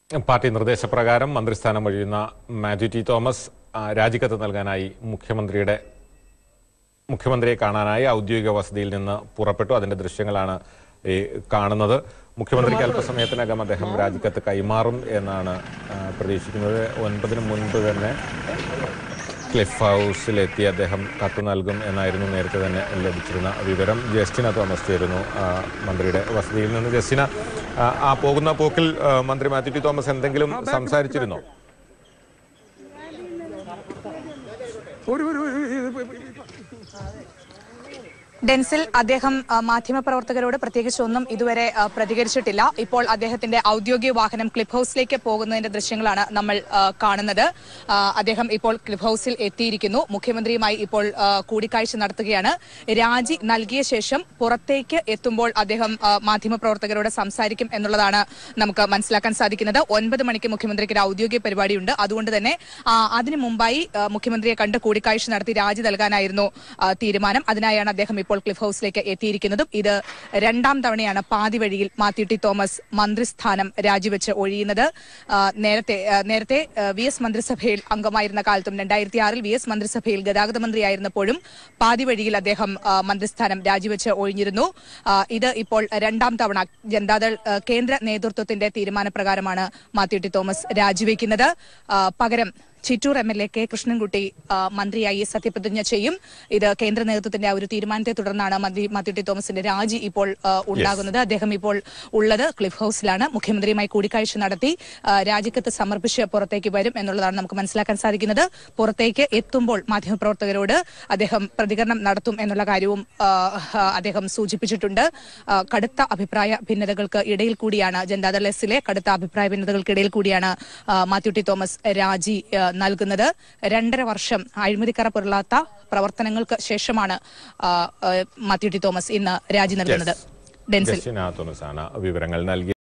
party നിർദ്ദേശപ്രകാരം മന്ത്രിസ്ഥാനം ഒഴിയുന്ന Mathew T Thomas ആ, രാജിക്കത്ത് നൽകാനായി മുഖ്യമന്ത്രിയുടെ മുഖ്യമന്ത്രിയെ കാണാനായി ഔദ്യോഗിക വസതിയിൽ നിന്ന് പുറപ്പെട്ടു അതിന്റെ ദൃശ്യങ്ങളാണ് ഈ കാണുന്നത് മുഖ്യമന്ത്രിക്ക് അല്പസമയത്തിനകം അദ്ദേഹം രാജിക്കത്ത് കൈമാറും എന്നാണ് ആ, പ്രതീക്ഷിക്കുന്നത് ഒൻപതിന് മുൻപ് തന്നെ ക്ലിഫ് ഹൗസിലെത്തി അദ്ദേഹം കത്ത് നൽകും എന്നായിരുന്നു നേരത്തെ തന്നെ ലഭിച്ചിരുന്ന വിവരം ജസ്റ്റിന തോമസ് ചേരുന്നു ആ, മന്ത്രിയുടെ വസതിയിൽ നിന്ന് ജസ്റ്റിന ആ, ആ പോകുന്ന പോക്കിൽ ആ, മന്ത്രി മാത്യു ടി തോമസ് എന്തെങ്കിലും സംസാരിച്ചിരുന്നോ ഒരു ഒരു ഡെൻസിൽ അദ്ദേഹം ആ, മാധ്യമപ്രവർത്തകരോട് പ്രത്യേകിച്ച് ഒന്നും ഇതുവരെ ആ, പ്രതികരിച്ചിട്ടില്ല ഇപ്പോൾ അദ്ദേഹത്തിന്റെ ഔദ്യോഗിക വാഹനം ക്ലിഫ് ഹൌസിലേക്ക് പോകുന്നതിന്റെ ദൃശ്യങ്ങളാണ് നമ്മൾ ആ, കാണുന്നത് ആ, അദ്ദേഹം ഇപ്പോൾ ക്ലിഫ് ഹൌസിൽ എത്തിയിരിക്കുന്നു മുഖ്യമന്ത്രിയുമായി ഇപ്പോൾ ആ, കൂടിക്കാഴ്ച നടത്തുകയാണ് രാജി നൽകിയ ശേഷം പുറത്തേക്ക് എത്തുമ്പോൾ അദ്ദേഹം ആ, മാധ്യമപ്രവർത്തകരോട് സംസാരിക്കും എന്നുള്ളതാണ് നമുക്ക് മനസ്സിലാക്കാൻ സാധിക്കുന്നത് ഒൻപത് മണിക്ക് മുഖ്യമന്ത്രിക്ക് ഒരു ഔദ്യോഗിക പരിപാടിയുണ്ട് അതുകൊണ്ട് തന്നെ ആ, അതിനു മുമ്പായി ആ, മുഖ്യമന്ത്രിയെ കണ്ട് കൂടിക്കാഴ്ച നടത്തി രാജി നൽകാനായിരുന്നു ആ, തീരുമാനം അതിനായാണ് അദ്ദേഹം ഇപ്പോൾ ക്ലിഫ് ഹൌസിലേക്ക് എത്തിയിരിക്കുന്നതും ഇത് രണ്ടാം തവണയാണ് പാതി വഴിയിൽ മാത്യു ടി തോമസ് മന്ത്രിസ്ഥാനം രാജിവെച്ച് ഒഴിയുന്നത് ആ, നേരത്തെ ആ, നേരത്തെ ആ, വി എസ് മന്ത്രിസഭയിൽ അംഗമായിരുന്ന കാലത്തും രണ്ടായിരത്തി ആറിൽ വി എസ് മന്ത്രിസഭയിൽ ഗതാഗത മന്ത്രിയായിരുന്നപ്പോഴും പാതി വഴിയിൽ അദ്ദേഹം ആ, മന്ത്രിസ്ഥാനം രാജിവെച്ച് ഒഴിഞ്ഞിരുന്നു ആ, ഇത് ഇപ്പോൾ രണ്ടാം തവണ ജനതാദൾ ആ, കേന്ദ്ര നേതൃത്വത്തിന്റെ തീരുമാനപ്രകാരമാണ് മാത്യു ടി തോമസ് രാജിവെക്കുന്നത് ആ, പകരം Chittur M L A K Krishnankutty ആ, മന്ത്രിയായി സത്യപ്രതിജ്ഞ ചെയ്യും ഇത് കേന്ദ്ര നേതൃത്വത്തിന്റെ ആ ഒരു തീരുമാനത്തെ തുടർന്നാണ് മന്ത്രി മാത്യു ടി തോമസിന്റെ രാജി ഇപ്പോൾ ആ, ഉണ്ടാകുന്നത് അദ്ദേഹം ഇപ്പോൾ ഉള്ളത് ക്ലിഫ് ഹൌസിലാണ് മുഖ്യമന്ത്രിയുമായി കൂടിക്കാഴ്ച നടത്തി ആ, രാജിക്കത്ത് സമർപ്പിച്ച് പുറത്തേക്ക് വരും എന്നുള്ളതാണ് നമുക്ക് മനസ്സിലാക്കാൻ സാധിക്കുന്നത് പുറത്തേക്ക് എത്തുമ്പോൾ മാധ്യമപ്രവർത്തകരോട് അദ്ദേഹം പ്രതികരണം നടത്തും എന്നുള്ള കാര്യവും ആ, ആ, അദ്ദേഹം സൂചിപ്പിച്ചിട്ടുണ്ട് ആ, കടുത്ത അഭിപ്രായ ഭിന്നതകൾക്ക് ഇടയിൽ കൂടിയാണ് ജനതാദൾ എസിലെ കടുത്ത അഭിപ്രായ ഭിന്നതകൾക്കിടയിൽ കൂടിയാണ് ആ, മാത്യു ടി തോമസ് രാജി ആ, നൽകുന്നത് രണ്ടര വർഷം അഴിമതിക്കറ പുരളാത്ത പ്രവർത്തനങ്ങൾക്ക് ശേഷമാണ് ആ, ആ, മാത്യു ടി തോമസ് ഇന്ന് രാജി നൽകുന്നത് ഡെൻസിൽ ജസ്റ്റിന തോമസ് ആണ് വിവരങ്ങൾ നൽകി